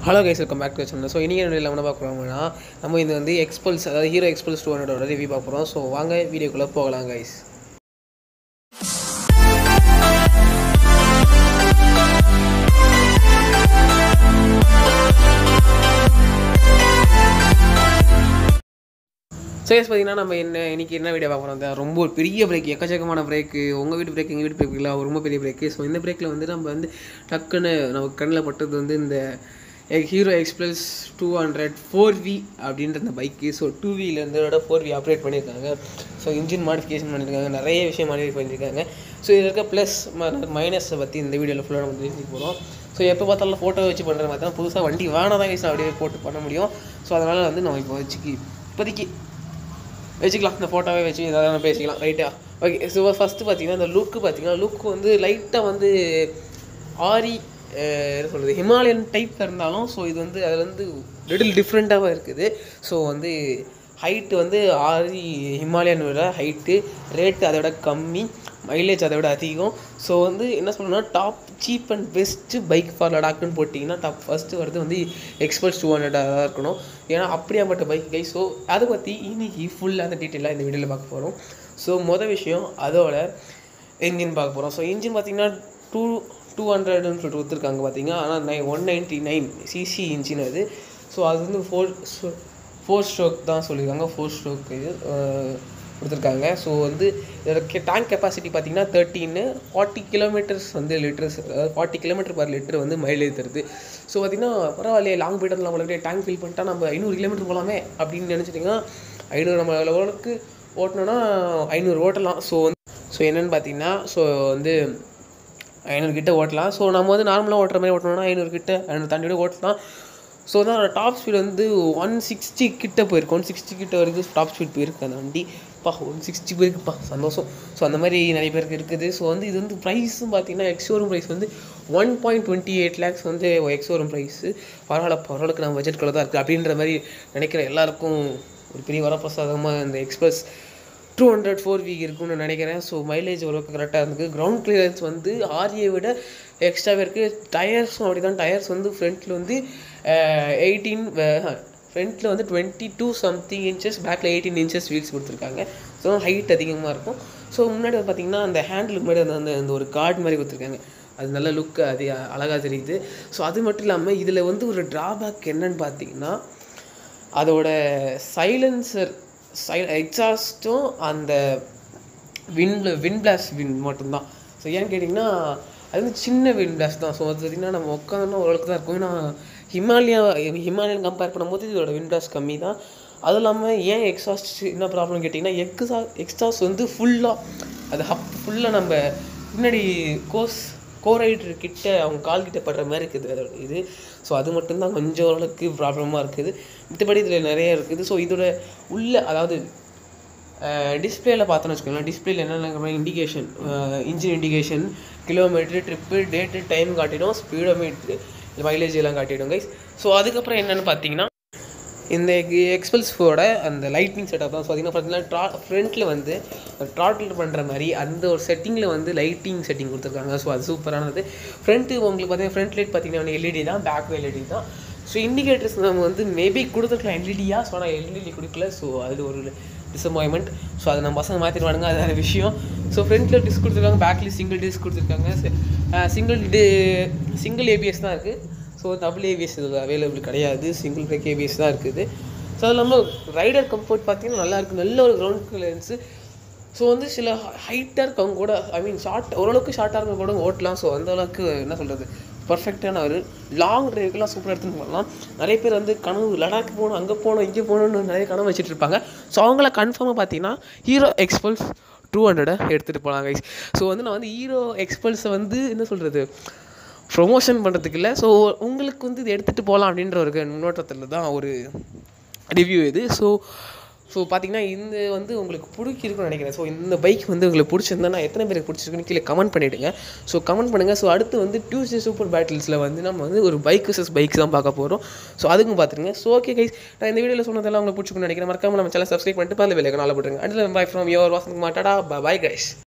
hello guys welcome back to channel so இன்றைக்கி என்ன என்ன பார்க்க போகிறோம்னா நம்ம இது வந்து எக்ஸ்பல்ஸ் அதாவது ஹீரோ எக்ஸ்பல்ஸ் டூ ஹண்ட்ரடோட ரிவ்யூ பார்க்க போகிறோம் ஸோ வாங்க வீடியோக்குள்ளே போகலாம் கைஸ் ஸோ எஸ் பார்த்தீங்கன்னா நம்ம என்ன இன்னைக்கு என்ன வீடியோ பார்க்க போகிறோம் ரொம்ப ஒரு பெரிய பிரேக் எக்கச்சக்கமான பிரேக்கு உங்கள் வீட்டு பிரேக் எங்கள் வீட்டு பிரேக் இல்லை ரொம்ப பெரிய பிரேக்கு ஸோ இந்த பிரேக்கில் வந்து நம்ம வந்து டக்குன்னு நம்ம கண்ணில் பட்டது வந்து இந்த Hero Xpulse two hundred four V அப்படின்ற அந்த பைக்கு ஸோ டூ வீலேருந்து ஃபோர் வி ஆப்ரேட் பண்ணியிருக்காங்க ஸோ இன்ஜின் மாடிஃபிகேஷன் பண்ணியிருக்காங்க நிறைய விஷயம் மாடிஃபை பண்ணியிருக்காங்க ஸோ இதில் இருக்க ப்ளஸ் மைனஸை பற்றி இந்த வீடியோவில் ஃபுல்லாக நம்ம தெரிஞ்சுக்க போகிறோம் ஸோ எப்போ பார்த்தாலும் ஃபோட்டோ வச்சு பண்ணுற மாதிரி தான் புதுசாக வண்டி வேணாம் தான் யூஸ் அப்படியே போட்டு பண்ண முடியும் ஸோ அதனால் வந்து நம்ம இப்போ வச்சுக்கி இப்போதைக்கு வச்சுக்கலாம் இந்த ஃபோட்டோவே வச்சு ஏதாவது நம்ம பேசிக்கலாம் ரைட்டா ஓகே ஸோ ஃபஸ்ட்டு பார்த்தீங்கன்னா இந்த லுக்கு பார்த்தீங்கன்னா லுக் வந்து லைட்டாக வந்து ஆரி அஹ், என்ன சொல்கிறது ஹிமாலயன் டைப் இருந்தாலும் ஸோ இது வந்து அதில் வந்து லிட்டில் டிஃப்ரெண்ட்டாக இருக்குது ஸோ வந்து ஹைட்டு வந்து ஆரி ஹிமாலயன் விட ஹைட்டு ரேட்டு அதை விட கம்மி மைலேஜ் அதை விட அதிகம் ஸோ வந்து என்ன சொல்லணும்னா top cheap and best bike for லடாக்னு போட்டிங்கன்னா டாப் ஃபஸ்ட்டு வரது வந்து எக்ஸ்பல்ஸ் டூ ஹண்ட்ரடாக தான் இருக்கணும் ஏன்னா அப்படியாப்பட்ட பைக் கை ஸோ அதை பற்றி இன்னைக்கு ஃபுல்லாக அந்த டீட்டெயிலாக இந்த வீடியோவில் பார்க்க போகிறோம் ஸோ மொதல் விஷயம் அதோட இன்ஜின் பார்க்க போகிறோம் ஸோ இன்ஜின் பார்த்தீங்கன்னா டூ டூ ஹண்ட்ரட்னு சொல்லிட்டு கொடுத்துருக்காங்க பார்த்தீங்கன்னா ஆனால் nine one ninety nine cc engine அது ஸோ அது வந்து ஃபோர் ஃபோர் ஸ்ட்ரோக் தான் சொல்லியிருக்காங்க ஃபோர் ஸ்ட்ரோக் இது அஹ், கொடுத்துருக்காங்க ஸோ வந்து இதோட டேங்க் கெப்பாசிட்டி பார்த்தீங்கன்னா தேர்ட்டின்னு ஃபார்ட்டி கிலோமீட்டர்ஸ் வந்து லிட்டர்ஸ் அதாவது ஃபார்ட்டி கிலோமீட்டர் பர் லிட்டர் வந்து மைலேஜ் தருது ஸோ பார்த்தீங்கன்னா பரவாயில்லையே லாங் போய்ட்டு வந்து நம்மளுக்கு டேங்க் ஃபில் பண்ணிட்டா நம்ம ஐநூறு கிலோமீட்டர் போகலாமே அப்படின்னு நினச்சிட்டிங்கன்னா ஐநூறு நம்ம லெவலுக்கு ஓட்டணும்னா ஐநூறு ஓட்டலாம் ஸோ வந்து ஸோ என்னென்னு பார்த்தீங்கன்னா ஸோ வந்து ஐநூறு கிட்ட ஓட்டலாம் ஸோ நம்ம வந்து நார்மலாக ஓட்டுற மாதிரி ஓட்டணும்னா ஐநூறு கிட்ட ஐநூறு தாண்டி கூட ஓட்டலாம் ஸோ தான் டாப் ஸ்பீட் வந்து ஒன் சிக்ஸ்டி கிட்ட போயிருக்கு ஒன் சிக்ஸ்டி கிட்ட வரைக்கும் டாப் ஸ்பீட் போயிருக்கு அந்த வண்டி பா ஒன் சிக்ஸ்டி போயிருக்குப்பா சந்தோஷம் ஸோ அந்த மாதிரி நிறைய பேருக்கு இருக்குது ஸோ வந்து இது வந்து ப்ரைஸும் பார்த்தீங்கன்னா எக்ஸோரூம் ப்ரைஸ் வந்து one point twenty eight lakhs வந்து எக்ஸோரூம் ப்ரைஸு பரவாயில்ல பரவாயில்ல நம்ம பட்ஜெட்குள்ளே தான் இருக்குது அப்படின்ற மாதிரி நினைக்கிற எல்லாருக்கும் ஒரு பெரிய வரப்பிரசாதமாக இந்த Xpulse two hundred four V இருக்கும்னு நினைக்கிறேன் ஸோ மைலேஜ் ஓரளவுக்கு கரெக்டாக இருக்குது கிரவுண்ட் கிளியரன்ஸ் வந்து ஆரியை விட எக்ஸ்ட்ராவே இருக்குது டயர்ஸும் அப்படி தான் டயர்ஸ் வந்து ஃப்ரண்ட்டில் வந்து எயிட்டீன் ஃப்ரண்ட்டில் வந்து டுவெண்ட்டி டூ சம்திங் இன்ச்சஸ் பேக்கில் எயிட்டீன் இன்ச்சஸ் வீல்ஸ் கொடுத்துருக்காங்க ஸோ ஹைட் அதிகமாக இருக்கும் ஸோ முன்னாடி வந்து பார்த்திங்கன்னா அந்த ஹேண்டிலுக்கு முன்னாடி அந்த அந்த அந்த ஒரு கார்டு மாதிரி கொடுத்துருக்காங்க அது நல்ல லுக்கு அது அழகாக தெரியுது ஸோ அது மட்டும் இல்லாமல் இதில் வந்து ஒரு ட்ராபேக் என்னன்னு பார்த்தீங்கன்னா அதோட சைலன்சர் சை எக்ஸாஸ்ட்டும் அந்த வின் வின் பிளாஸ்ட் வின் மட்டும்தான் ஸோ ஏன்னு கேட்டிங்கன்னா அது வந்து சின்ன வின் பிளாஸ்ட் தான் ஸோ அது பார்த்திங்கன்னா நம்ம உட்காந்தோன்னா ஓரளவுக்கு தான் இருக்கும் ஏன்னா ஹிமாலயா ஹிமாலயன் கம்பேர் பண்ணும்போது இதோட வின் பிளாஸ்ட் கம்மி தான் அதுவும் இல்லாமல் ஏன் எக்ஸாஸ்ட் என்ன ப்ராப்ளம் கேட்டிங்கன்னா எக்ஸா எக்ஸாஸ்ட் வந்து ஃபுல்லாக அது ஹப் ஃபுல்லாக நம்ம பின்னாடி கோஸ் கோரைடர் கிட்ட அவங்க கால் கிட்ட படுற மாதிரி இருக்குது அதோட இது ஸோ அது மட்டும்தான் கொஞ்சம் ஓரளவுக்கு ப்ராப்ளமாக இருக்குது மற்றபடி இதில் நிறைய இருக்குது ஸோ இதோட உள்ள அதாவது டிஸ்பிளேல பார்த்தோன்னு வச்சுக்கோங்களேன் டிஸ்பிளேல என்னென்ன indication engine indication kilometre trip date time காட்டிடும் ஸ்பீடோமீட்ரு மைலேஜ் எல்லாம் காட்டிடும் கைஸ் ஸோ அதுக்கப்புறம் என்னென்னு பார்த்தீங்கன்னா இந்த எக்ஸ்பல்ஸ் ஃபோட அந்த லைட்னிங் செட்டப் தான் ஸோ பார்த்தீங்கன்னா பார்த்தீங்கன்னா ட்ரா ஃப்ரண்ட்டில் வந்து ட்ராட்டில் பண்ணுற மாதிரி அந்த ஒரு செட்டிங்கில் வந்து லைட்டிங் செட்டிங் கொடுத்துருக்காங்க ஸோ அது சூப்பரானது ஃப்ரண்ட்டு உங்களுக்கு பார்த்தீங்கன்னா ஃப்ரண்ட் லைட் பார்த்தீங்கன்னா எல்இடி தான் பேக் எல்இடி தான் ஸோ இண்டிகேட்டர்ஸ் நம்ம வந்து மேபி கொடுத்துருக்கலாம் எல்இடியா ஸோ ஆனால் எல்இடி கொடுக்கல ஸோ அது ஒரு டிசப்பாயின்மெண்ட் ஸோ அதை நம்ம பசங்க மாற்றிடுவானுங்க அது வேறு விஷயம் ஸோ ஃப்ரண்ட்டில் டிஸ்க் கொடுத்துருக்காங்க பேக்கில் சிங்கிள் டிஸ்க் கொடுத்துருக்காங்க சிங்கிள் டி சிங்கிள் ஏபிஎஸ் தான் இருக்குது ஸோ டபுள் ஏபிஎஸ் இதில் அவைலபிள் கிடையாது சிங்கிள் பிரேக் ஏபிஎஸ் தான் இருக்குது ஸோ அது இல்லாமல் ரைடர் கம்ஃபர்ட் பார்த்தீங்கன்னா நல்லா இருக்குது நல்ல ஒரு கிரவுண்ட் கிளியரன்ஸு ஸோ வந்து சில ஹைட்டாக இருக்கவங்க கூட ஐ மீன் ஷார்ட் ஓரளவுக்கு ஷார்ட்டாக இருக்க கூட ஓட்டலாம் ஸோ அந்த அளவுக்கு என்ன சொல்கிறது பர்ஃபெக்டான ஒரு லாங் டிரைவுக்கெல்லாம் சூப்பராக எடுத்துன்னு போகலாம் நிறைய பேர் வந்து கனவு லடாக் போகணும் அங்கே போகணும் இங்கே போகணும்னு நிறைய கனவு வச்சுட்டு இருப்பாங்க ஸோ அவங்கள கன்ஃபார்மாக பார்த்தீங்கன்னா ஹீரோ எக்ஸ்பல்ஸ் டூ ஹண்ட்ரடை எடுத்துகிட்டு போகலாம் கைஸ் ஸோ வந்து நான் வந்து ஹீரோ எக்ஸ்பல்ஸை வந்து என்ன சொல்கிறது ப்ரொமோஷன் பண்ணுறதுக்கு இல்லை ஸோ உங்களுக்கு வந்து இது எடுத்துகிட்டு போகலாம் அப்படின்ற ஒரு முன்னோட்டத்தில் தான் ஒரு ரிவ்யூ இது ஸோ ஸோ பார்த்தீங்கன்னா இந்த வந்து உங்களுக்கு பிடிக்கிருக்குன்னு நினைக்கிறேன் ஸோ இந்த பைக் வந்து உங்களுக்கு பிடிச்சிருந்தா நான் எத்தனை பேருக்கு பிடிச்சிருக்குன்னு கீழே கமெண்ட் பண்ணிவிடுங்க ஸோ கமெண்ட் பண்ணுங்கள் ஸோ அடுத்து வந்து டியூஸ்டே சூப்பர் பேட்டில்ஸில் வந்து நம்ம வந்து ஒரு பைக் விசஸ் பைக் தான் பார்க்க போகிறோம் ஸோ அதுக்கும் பார்த்துருங்க ஸோ ஓகே கைஸ் நான் இந்த வீடியோவில் சொன்னதெல்லாம் உங்களுக்கு பிடிச்சிருக்குன்னு நினைக்கிறேன் மறக்காம நம்ம சேனல் சப்ஸ்கிரைப் பண்ணிட்டு பதில் வேலைக்கு நாளை போட்டுருங்க and bye from your Vasan மாட்டாடா பை கைஸ்